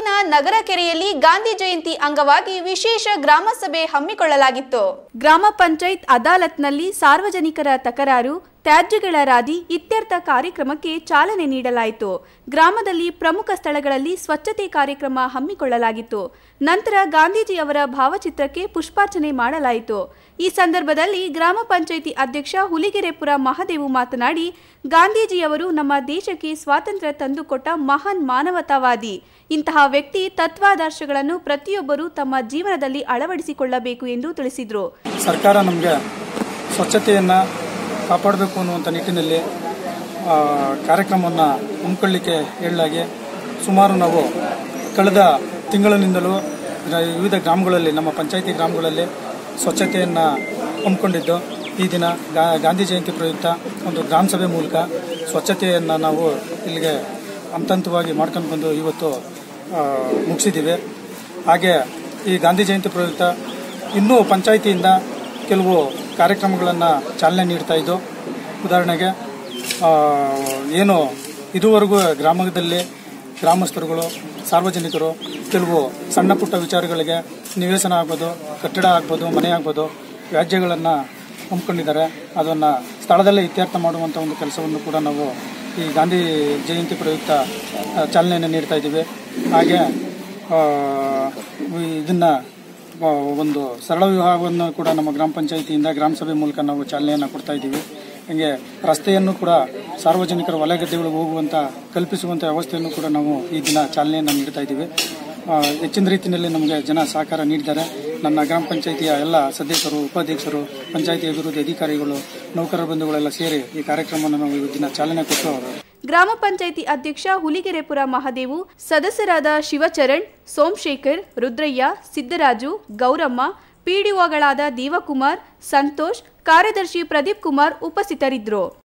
ತಾಲೂಕಿನ ನಗರ ಕೆರೆಯಲ್ಲಿ ಗಾಂಧಿ ಜಯಂತಿ ಅಂಗವಾಗಿ ವಿಶೇಷ ಗ್ರಾಮ ಸಭೆ ಹಮ್ಮಿಕೊಳ್ಳಲಾಗಿತ್ತು ಗ್ರಾಮ ಪಂಚಾಯತ್ ಅದಾಲತ್ನಲ್ಲಿ ಸಾರ್ವಜನಿಕರ ತಕರಾರು ತ್ಯಾಜ್ಯಗಳ ರಾದಿ ಇತ್ಯರ್ಥ ಕಾರ್ಯಕ್ರಮಕ್ಕೆ ಚಾಲನೆ ನೀಡಲಾಯಿತು ಗ್ರಾಮದಲ್ಲಿ ಪ್ರಮುಖ ಸ್ಥಳಗಳಲ್ಲಿ ಸ್ವಚ್ಛತೆ ಕಾರ್ಯಕ್ರಮ ಹಮ್ಮಿಕೊಳ್ಳಲಾಗಿತ್ತು ನಂತರ ಗಾಂಧೀಜಿಯವರ ಭಾವಚಿತ್ರಕ್ಕೆ ಪುಷ್ಪಾರ್ಚನೆ ಮಾಡಲಾಯಿತು ಈ ಸಂದರ್ಭದಲ್ಲಿ ಗ್ರಾಮ ಪಂಚಾಯಿತಿ ಅಧ್ಯಕ್ಷ ಹುಲಿಗೆರೆಪುರ ಮಹಾದೇವು ಮಾತನಾಡಿ ಗಾಂಧೀಜಿಯವರು ನಮ್ಮ ದೇಶಕ್ಕೆ ಸ್ವಾತಂತ್ರ್ಯ ತಂದುಕೊಟ್ಟ ಮಹಾನ್ ಮಾನವತಾವಾದಿ ಇಂತಹ ವ್ಯಕ್ತಿ ತತ್ವಾದರ್ಶಗಳನ್ನು ಪ್ರತಿಯೊಬ್ಬರೂ ತಮ್ಮ ಜೀವನದಲ್ಲಿ ಅಳವಡಿಸಿಕೊಳ್ಳಬೇಕು ಎಂದು ತಿಳಿಸಿದರು ಸರ್ಕಾರ ನಮಗೆ ಸ್ವಚ್ಛತೆಯನ್ನು ಕಾಪಾಡಬೇಕು ಅನ್ನುವಂಥ ನಿಟ್ಟಿನಲ್ಲಿ ಕಾರ್ಯಕ್ರಮವನ್ನು ಹಮ್ಮಿಕೊಳ್ಳಿಕ್ಕೆ ಹೇಳಲಾಗಿ ಸುಮಾರು ನಾವು ಕಳೆದ ತಿಂಗಳಿನಿಂದಲೂ ರ- ವಿವಿಧ ಗ್ರಾಮಗಳಲ್ಲಿ ನಮ್ಮ ಪಂಚಾಯಿತಿ ಗ್ರಾಮಗಳಲ್ಲಿ ಸ್ವಚ್ಛತೆಯನ್ನು ಹಮ್ಮಿಕೊಂಡಿದ್ದು ಈ ದಿನ ಗಾ- ಗಾಂಧಿ ಜಯಂತಿ ಪ್ರಯುಕ್ತ ಒಂದು ಗ್ರಾಮ ಸಭೆ ಮೂಲಕ ಸ್ವಚ್ಛತೆಯನ್ನು ನಾವು ಇಲ್ಲಿಗೆ ಹಂತ ಹಂತವಾಗಿ ಮಾಡ್ಕೊಂಡು ಬಂದು ಇವತ್ತು ಆ, ಮುಗಿಸಿದ್ದೀವಿ ಹಾಗೆ ಈ ಗಾಂಧಿ ಜಯಂತಿ ಪ್ರಯುಕ್ತ ಇನ್ನೂ ಪಂಚಾಯಿತಿಯಿಂದ ಕೆಲವು ಕಾರ್ಯಕ್ರಮಗಳನ್ನು ಚಾಲನೆ ನೀಡ್ತಾ ಇದ್ದು ಉದಾಹರಣೆಗೆ ಆ, ಏನು ಇದುವರೆಗೂ ಗ್ರಾಮದಲ್ಲಿ ಗ್ರಾಮಸ್ಥರುಗಳು ಸಾರ್ವಜನಿಕರು ಕೆಲವು ಸಣ್ಣ ಪುಟ್ಟ ವಿಚಾರಗಳಿಗೆ ನಿವೇಶನ ಆಗ್ಬೋದು ಕಟ್ಟಡ ಆಗ್ಬೋದು ಮನೆ ಆಗ್ಬೋದು ವ್ಯಾಜ್ಯಗಳನ್ನು ಹಮ್ಮಿಕೊಂಡಿದ್ದಾರೆ ಅದನ್ನು ಸ್ಥಳದಲ್ಲೇ ಇತ್ಯರ್ಥ ಮಾಡುವಂಥ ಒಂದು ಕೆಲಸವನ್ನು ಕೂಡ ನಾವು ಈ ಗಾಂಧಿ ಜಯಂತಿ ಪ್ರಯುಕ್ತ ಆ, ಚಾಲನೆಯನ್ನು ನೀಡ್ತಾ ಇದ್ದೀವಿ ಹಾಗೆ ಇದನ್ನು ಒಂದು ಸರಳ ವಿವಾಹವನ್ನು ಕೂಡ ನಮ್ಮ ಗ್ರಾಮ ಪಂಚಾಯಿತಿಯಿಂದ ಗ್ರಾಮ ಸಭೆ ಮೂಲಕ ನಾವು ಚಾಲನೆಯನ್ನು ಕೊಡ್ತಾ ಇದ್ದೀವಿ ಹಂಗೆ ರಸ್ತೆಯನ್ನು ಕೂಡ ಸಾರ್ವಜನಿಕರ ಹೊಲಗದ್ದೆಗಳಿಗೆ ಹೋಗುವಂಥ ಕಲ್ಪಿಸುವಂಥ ವ್ಯವಸ್ಥೆಯನ್ನು ಕೂಡ ನಾವು ಈ ದಿನ ಚಾಲನೆಯನ್ನು ನೀಡ್ತಾ ಇದ್ದೀವಿ ಆ, ಹೆಚ್ಚಿನ ರೀತಿಯಲ್ಲಿ ನಮಗೆ ಜನ ಸಹಕಾರ ನೀಡಿದ್ದಾರೆ ನನ್ನ ಗ್ರಾಮ ಪಂಚಾಯಿತಿಯ ಎಲ್ಲ ಸದಸ್ಯರು ಉಪಾಧ್ಯಕ್ಷರು ಪಂಚಾಯಿತಿ ಅಭಿವೃದ್ಧಿ ಅಧಿಕಾರಿಗಳು ನೌಕರರ ಬಂಧುಗಳೆಲ್ಲ ಸೇರಿ ಈ ಕಾರ್ಯಕ್ರಮವನ್ನು ನಾವು ಈ ದಿನ ಚಾಲನೆ ಕೊಟ್ಟು ಗ್ರಾಮ ಪಂಚಾಯಿತಿ ಅಧ್ಯಕ್ಷ ಹುಲಿಗೆರೆಪುರ ಮಹಾದೇವು ಸದಸ್ಯರಾದ ಶಿವಚರಣ್ ಸೋಮಶೇಖರ್ ರುದ್ರಯ್ಯ ಸಿದ್ದರಾಜು ಗೌರಮ್ಮ ಪಿಡಿಒಗಳಾದ ದೀವಕುಮಾರ್ ಸಂತೋಷ್ ಕಾರ್ಯದರ್ಶಿ ಪ್ರದೀಪ್ ಕುಮಾರ್ ಉಪಸ್ಥಿತರಿದ್ದರು